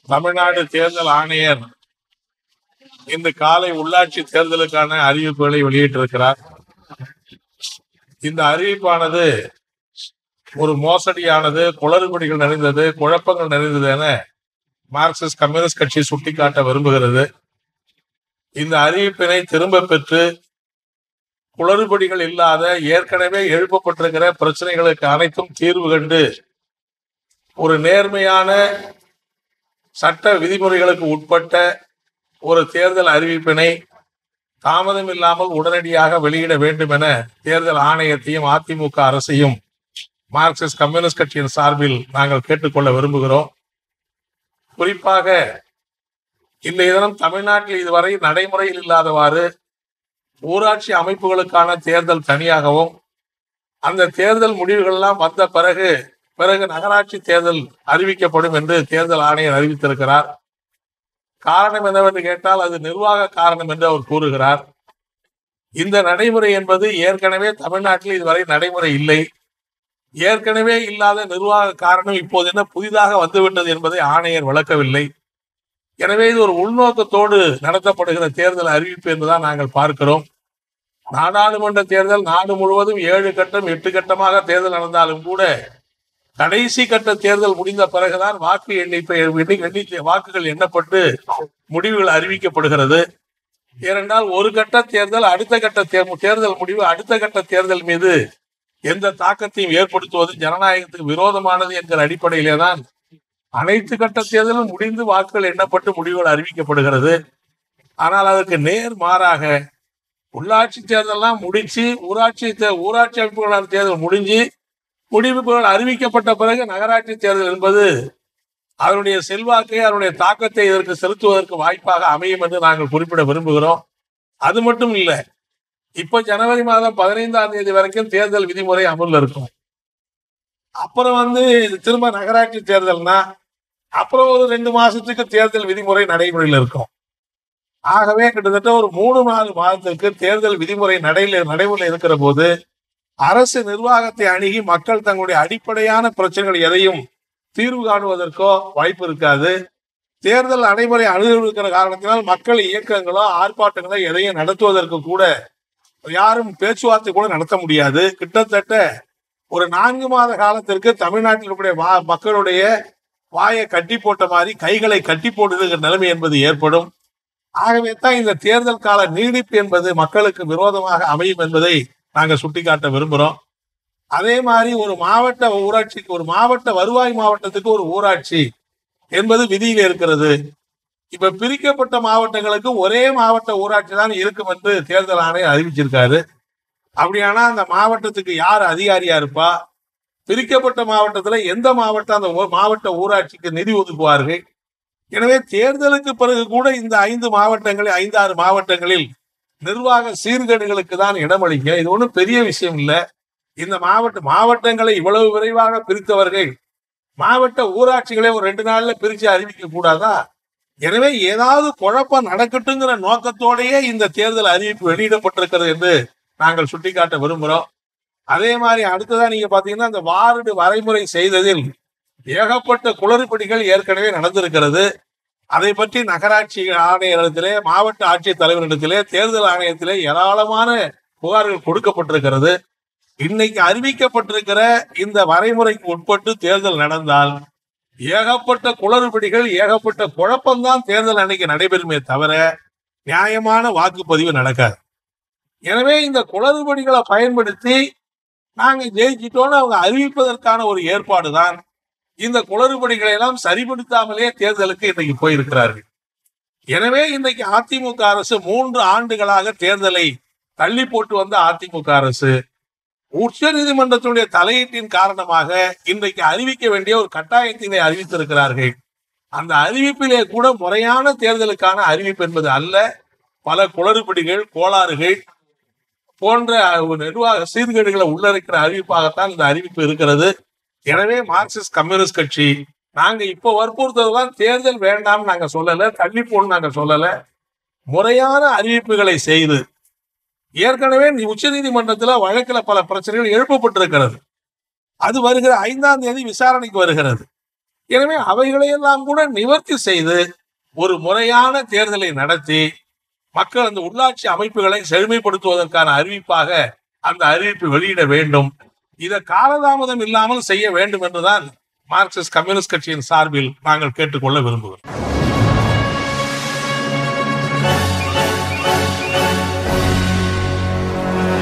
தமிழ்நாடு தேர்தல் ஆணையர் இன்று காலை உள்ளாட்சி தேர்தலுக்கான அறிவிப்புகளை வெளியிட்டிருக்கிறார் இந்த அறிவிப்பானது ஒரு மோசடியானது குளறுபடிகள் நிறைந்தது குழப்பங்கள் நிறைந்தது என மார்க்சிஸ்ட் கம்யூனிஸ்ட் கட்சி சுட்டிக்காட்ட விரும்புகிறது இந்த அறிவிப்பினை திரும்ப பெற்று குளறுபடிகள் இல்லாத ஏற்கனவே எழுப்பப்பட்டிருக்கிற பிரச்சனைகளுக்கு அனைத்தும் தீர்வு கண்டு ஒரு நேர்மையான சட்ட விதிமுறைகளுக்கு உட்பட்ட ஒரு தேர்தல் அறிவிப்பினை தாமதம் இல்லாமல் உடனடியாக வெளியிட வேண்டும் என தேர்தல் ஆணையத்தையும் அதிமுக அரசையும் மார்க்சிஸ்ட் கம்யூனிஸ்ட் கட்சியின் சார்பில் நாங்கள் கேட்டுக்கொள்ள விரும்புகிறோம் குறிப்பாக இன்றைய தினம் தமிழ்நாட்டில் இதுவரை நடைமுறையில் இல்லாதவாறு ஊராட்சி அமைப்புகளுக்கான தேர்தல் தனியாகவும் அந்த தேர்தல் முடிவுகள் எல்லாம் வந்த பிறகு பிறகு நகராட்சி தேர்தல் அறிவிக்கப்படும் என்று தேர்தல் ஆணையர் அறிவித்திருக்கிறார் காரணம் என்னவென்று கேட்டால் அது நிர்வாக காரணம் என்று அவர் கூறுகிறார் இந்த நடைமுறை என்பது ஏற்கனவே தமிழ்நாட்டில் இதுவரை நடைமுறை இல்லை ஏற்கனவே இல்லாத நிர்வாக காரணம் இப்போது என்ன புதிதாக வந்துவிட்டது என்பதை ஆணையர் விளக்கவில்லை எனவே இது ஒரு உள்நோக்கத்தோடு நடத்தப்படுகிற தேர்தல் அறிவிப்பு என்றுதான் நாங்கள் பார்க்கிறோம் நாடாளுமன்ற தேர்தல் நாடு முழுவதும் ஏழு கட்டம் எட்டு கட்டமாக தேர்தல் நடந்தாலும் கூட கடைசி கட்ட தேர்தல் முடிந்த பிறகுதான் வாக்கு எண்ணிக்கை எண்ணி- எண்ணிக்கை வாக்குகள் எண்ணப்பட்டு முடிவுகள் அறிவிக்கப்படுகிறது ஏனென்றால் ஒரு கட்ட தேர்தல் அடுத்த கட்ட தேர்- தேர்தல் முடிவு அடுத்த கட்ட தேர்தல் மீது எந்த தாக்கத்தையும் ஏற்படுத்துவது ஜனநாயகத்துக்கு விரோதமானது என்கிற அடிப்படையிலே தான் அனைத்து கட்ட தேர்தலும் முடிந்து வாக்குகள் எண்ணப்பட்டு முடிவுகள் அறிவிக்கப்படுகிறது ஆனால் அதற்கு நேர் மாறாக உள்ளாட்சி தேர்தல்லாம் முடிச்சு ஊராட்சி தே- ஊராட்சி அமைப்புகளான தேர்தல் முடிஞ்சு முடிவுகள் அறிவிக்கப்பட்ட பிறகு நகராட்சி தேர்தல் என்பது அதனுடைய செல்வாக்கை அதனுடைய தாக்கத்தை இதற்கு செலுத்துவதற்கு வாய்ப்பாக அமையும் என்று நாங்கள் குறிப்பிட விரும்புகிறோம் அது மட்டும் இல்ல இப்ப ஜனவரி மாதம் பதினைந்தாம் தேதி வரைக்கும் தேர்தல் விதிமுறை அமல்ல இருக்கும் அப்புறம் வந்து திரும்ப நகராட்சி தேர்தல்னா அப்புறம் ஒரு ரெண்டு மாசத்துக்கு தேர்தல் விதிமுறை நடைமுறையில் இருக்கும் ஆகவே கிட்டத்தட்ட ஒரு மூணு நாலு மாதத்திற்கு தேர்தல் விதிமுறை நடையில் நடைமுறையில் இருக்கிற போது அரசு நிர்வாகத்தை அணுகி மக்கள் தங்களுடைய அடிப்படையான பிரச்சனைகள் எதையும் தீர்வு காணுவதற்கோ வாய்ப்பு இருக்காது தேர்தல் நடைமுறை அணுகிருக்கிற காரணத்தினால் மக்கள் இயக்கங்களோ ஆர்ப்பாட்டங்களோ எதையும் நடத்துவதற்கு கூட யாரும் பேச்சுவார்த்தை கூட நடத்த முடியாது கிட்டத்தட்ட ஒரு நான்கு மாத காலத்திற்கு தமிழ்நாட்டில் இருக்கக்கூடிய வா- மக்களுடைய வாயை கட்டி போட்ட மாதிரி கைகளை கட்டி போடுகிற நிலைமை என்பது ஏற்படும் ஆகவே தான் இந்த தேர்தல் கால நீடிப்பு என்பது மக்களுக்கு விரோதமாக அமையும் என்பதை நாங்கள் சுட்டிக்காட்ட விரும்புகிறோம் அதே மாதிரி ஒரு மாவட்ட ஊராட்சிக்கு ஒரு மாவட்ட வருவாய் மாவட்டத்துக்கு ஒரு ஊராட்சி என்பது விதியில் இருக்கிறது இப்ப பிரிக்கப்பட்ட மாவட்டங்களுக்கு ஒரே மாவட்ட ஊராட்சி தான் இருக்கும் என்று தேர்தல் ஆணையம் அறிவிச்சிருக்காரு அப்படியானா அந்த மாவட்டத்துக்கு யார் அதிகாரியா இருப்பா பிரிக்கப்பட்ட மாவட்டத்துல எந்த மாவட்டம் அந்த ஊ- மாவட்ட ஊராட்சிக்கு நிதி ஒதுக்குவார்கள் எனவே தேர்தலுக்கு பிறகு கூட இந்த ஐந்து மாவட்டங்களில் ஐந்தாறு மாவட்டங்களில் நிர்வாக சீர்கேடுகளுக்கு தான் இடமளிக்க இது ஒன்றும் பெரிய விஷயம் இல்லை இந்த மாவட்ட மாவட்டங்களை இவ்வளவு விரைவாக பிரித்தவர்கள் மாவட்ட ஊராட்சிகளை ஒரு ரெண்டு நாள்ல பிரிச்சு அறிவிக்க கூடாதா எனவே ஏதாவது குழப்பம் நடக்கட்டுங்கிற நோக்கத்தோடயே இந்த தேர்தல் அறிவிப்பு வெளியிடப்பட்டிருக்கிறது என்று நாங்கள் சுட்டிக்காட்ட விரும்புகிறோம் அதே மாதிரி அடுத்ததா நீங்க பாத்தீங்கன்னா இந்த வார்டு வரைமுறை செய்ததில் ஏகப்பட்ட குளறுபடிகள் ஏற்கனவே நடந்திருக்கிறது அதை பற்றி நகராட்சி ஆணையரிடத்திலே மாவட்ட ஆட்சியர் தலைவரிடத்திலே தேர்தல் ஆணையத்திலே ஏராளமான புகார்கள் கொடுக்கப்பட்டிருக்கிறது இன்னைக்கு அறிவிக்கப்பட்டிருக்கிற இந்த வரைமுறைக்கு உட்பட்டு தேர்தல் நடந்தால் ஏகப்பட்ட குளறுபடிகள் ஏகப்பட்ட குழப்பம்தான் தேர்தல் அன்னைக்கு நடைபெறுமே தவிர நியாயமான வாக்குப்பதிவு நடக்காது எனவே இந்த குளறுபடிகளை பயன்படுத்தி நாங்க ஜெயிச்சிட்டோம்னு அவங்க அறிவிப்பதற்கான ஒரு ஏற்பாடு தான் இந்த குளறுபடிகளை எல்லாம் சரிப்படுத்தாமலே தேர்தலுக்கு இன்னைக்கு போயிருக்கிறார்கள் எனவே இன்றைக்கு அதிமுக அரசு மூன்று ஆண்டுகளாக தேர்தலை தள்ளி போட்டு வந்த அதிமுக அரசு உச்ச நீதிமன்றத்தினுடைய தலையீட்டின் காரணமாக இன்றைக்கு அறிவிக்க வேண்டிய ஒரு கட்டாயத்தினை அறிவித்திருக்கிறார்கள் அந்த அறிவிப்பிலே கூட முறையான தேர்தலுக்கான அறிவிப்பு என்பது அல்ல பல குளறுபடிகள் கோளாறுகள் போன்ற ஒரு நிர்வாக சீர்கேடுகளை உள்ளடக்கிற அறிவிப்பாகத்தான் இந்த அறிவிப்பு இருக்கிறது எனவே மார்க்சிஸ்ட் கம்யூனிஸ்ட் கட்சி நாங்க இப்போ வற்புறுத்ததுதான் தேர்தல் வேண்டாம் நாங்க சொல்லல தள்ளி போன்னு நாங்க சொல்லல முறையான அறிவிப்புகளை செய்து ஏற்கனவே உச்ச நீதிமன்றத்துல வழக்குல பல பிரச்சனைகள் எழுப்பப்பட்டிருக்கிறது அது வருகிற ஐந்தாம் தேதி விசாரணைக்கு வருகிறது எனவே அவைகளையெல்லாம் கூட நிவர்த்தி செய்து ஒரு முறையான தேர்தலை நடத்தி மக்கள் அந்த உள்ளாட்சி அமைப்புகளை செழுமைப்படுத்துவதற்கான அறிவிப்பாக அந்த அறிவிப்பு வெளியிட வேண்டும் இதை காலதாமதம் இல்லாமல் செய்ய வேண்டும் என்றுதான் மார்க்சிஸ்ட் கம்யூனிஸ்ட் கட்சியின் சார்பில் நாங்கள் கேட்டுக்கொள்ள விரும்புகிறோம்